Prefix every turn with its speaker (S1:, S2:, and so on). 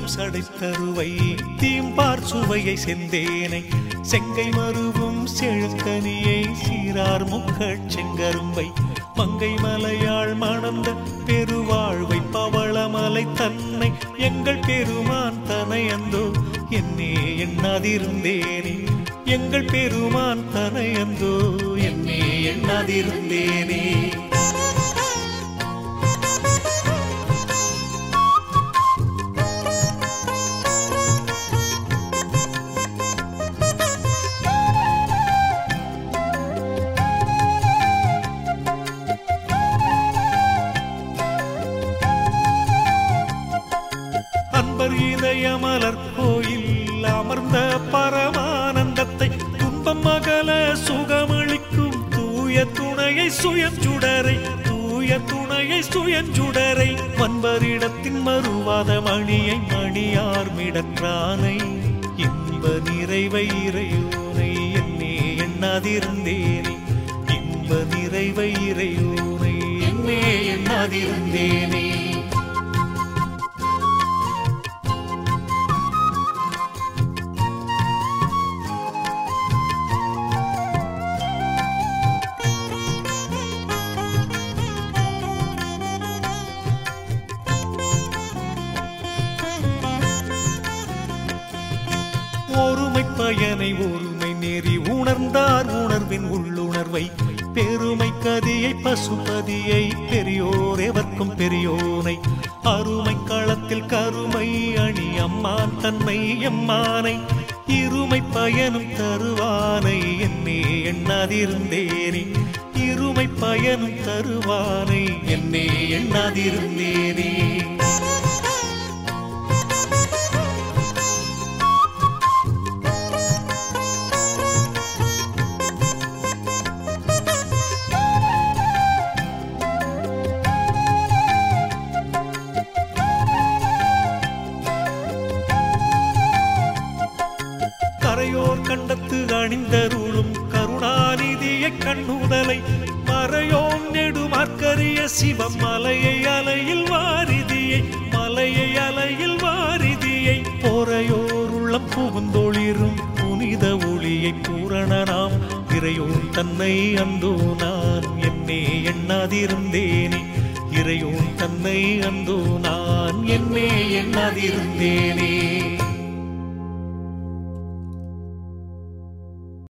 S1: சடைத்தருவை தீம்பார் சுவையை செந்தேனை செங்கை மருவும் செழுக்கனியை சீரார் முக்கட் செங்கரும்பை மங்கை மலையாள் மணந்த பெருவாழ்வை பவளமலை தன்னை எங்கள் பெருமான் தனையந்தோ என்னே எண்ணாதிருந்தேனே எங்கள் பெருமான் தனையந்தோ என்னே எண்ணாதிருந்தேனே அன்பர் இதயமலர் கோயில் அமர்ந்த பரமானந்தத்தை துன்பம் மகள சுகமளிக்கும் தூய துணையை சுயஞ்சுடரை தூய துணையை சுயஞ்சுடரை வன்பரிடத்தின் மறுவாத மணியை மணியார் மிடற்றானை இன்ப நிறைவை இறையோனை என்னே எண்ணாதிருந்தேனே இன்ப நிறைவை இறையோனை என்னே எண்ணாதிருந்தேனே ஒருமை பயனை ஒருமை நெறி உணர்ந்தார் உணர்வின் உள்ளுணர்வை பெருமை கதியை பசுபதியை பெரியோர் எவர்க்கும் பெரியோனை அருமை களத்தில் கருமை அணி அம்மான் தன்னை எம்மானை இருமை பயனும் தருவானை என்னே எண்ணாதிருந்தேனே இருமை பயனும் தருவானை என்னே எண்ணாதிருந்தேனே கரையோர் கண்டத்து அணிந்தருளும் கருணாநிதியை கண்ணுதலை மறையோம் நெடுமார்க்கரிய சிவம் மலையை அலையில் வாரிதியை மலையை அலையில் வாரிதியை பொறையோர் உள்ளம் புகுந்தொளிரும் புனித ஒளியை பூரணனாம் இறையோன் தன்னை அந்தோ நான் என்னே எண்ணாதிருந்தேனே இறையோன் தன்னை அந்தோ நான் என்னே எண்ணாதிருந்தேனே